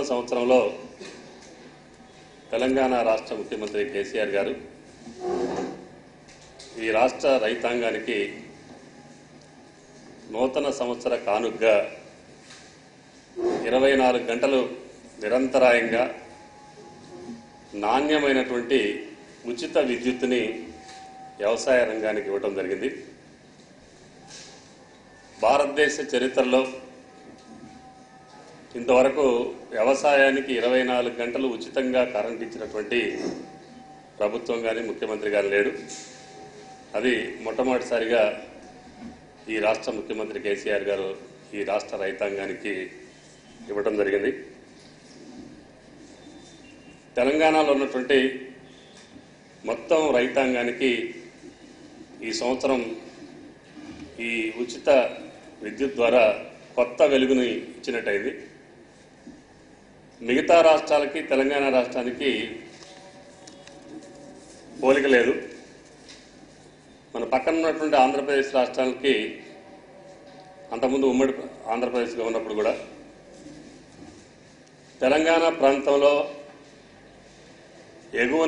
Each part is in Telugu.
సంవత్సరంలో తెలంగాణ రాష్ట్ర ముఖ్యమంత్రి కేసీఆర్ గారు ఈ రాష్ట్ర రైతాంగానికి నూతన సంవత్సర కానుగ్గా ఇరవై నాలుగు గంటలు నిరంతరాయంగా నాణ్యమైనటువంటి ఉచిత విద్యుత్తుని వ్యవసాయ రంగానికి ఇవ్వటం జరిగింది భారతదేశ చరిత్రలో ఇంతవరకు వ్యవసాయానికి ఇరవై నాలుగు గంటలు ఉచితంగా కరెంట్ ఇచ్చినటువంటి ప్రభుత్వం కానీ ముఖ్యమంత్రి కానీ లేడు అది మొట్టమొదటిసారిగా ఈ రాష్ట్ర ముఖ్యమంత్రి కేసీఆర్ గారు ఈ రాష్ట్ర రైతాంగానికి ఇవ్వడం జరిగింది తెలంగాణలో ఉన్నటువంటి మొత్తం రైతాంగానికి ఈ సంవత్సరం ఈ ఉచిత విద్యుత్ ద్వారా కొత్త వెలుగుని ఇచ్చినట్టయింది మిగతా రాష్ట్రాలకి తెలంగాణ రాష్ట్రానికి పోలిక లేదు మన పక్కన ఉన్నటువంటి ఆంధ్రప్రదేశ్ రాష్ట్రానికి అంతకుముందు ఉమ్మడి ఆంధ్రప్రదేశ్గా ఉన్నప్పుడు కూడా తెలంగాణ ప్రాంతంలో ఎగువన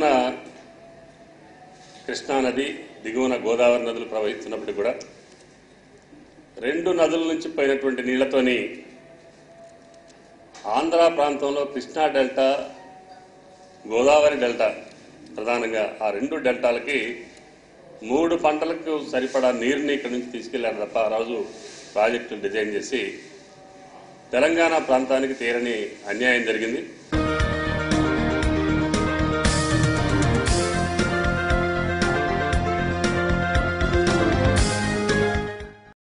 కృష్ణా నది దిగువన గోదావరి నదులు ప్రవహిస్తున్నప్పటికీ కూడా రెండు నదుల నుంచి పోయినటువంటి నీళ్లతోని ఆంధ్ర ప్రాంతంలో కృష్ణా డెల్టా గోదావరి డెల్టా ప్రధానంగా ఆ రెండు డెల్టాలకి మూడు పంటలకు సరిపడా నీరుని ఇక్కడి నుంచి తీసుకెళ్లారు తప్ప ఆ రోజు ప్రాజెక్టులు డిజైన్ చేసి తెలంగాణ ప్రాంతానికి తీరని అన్యాయం జరిగింది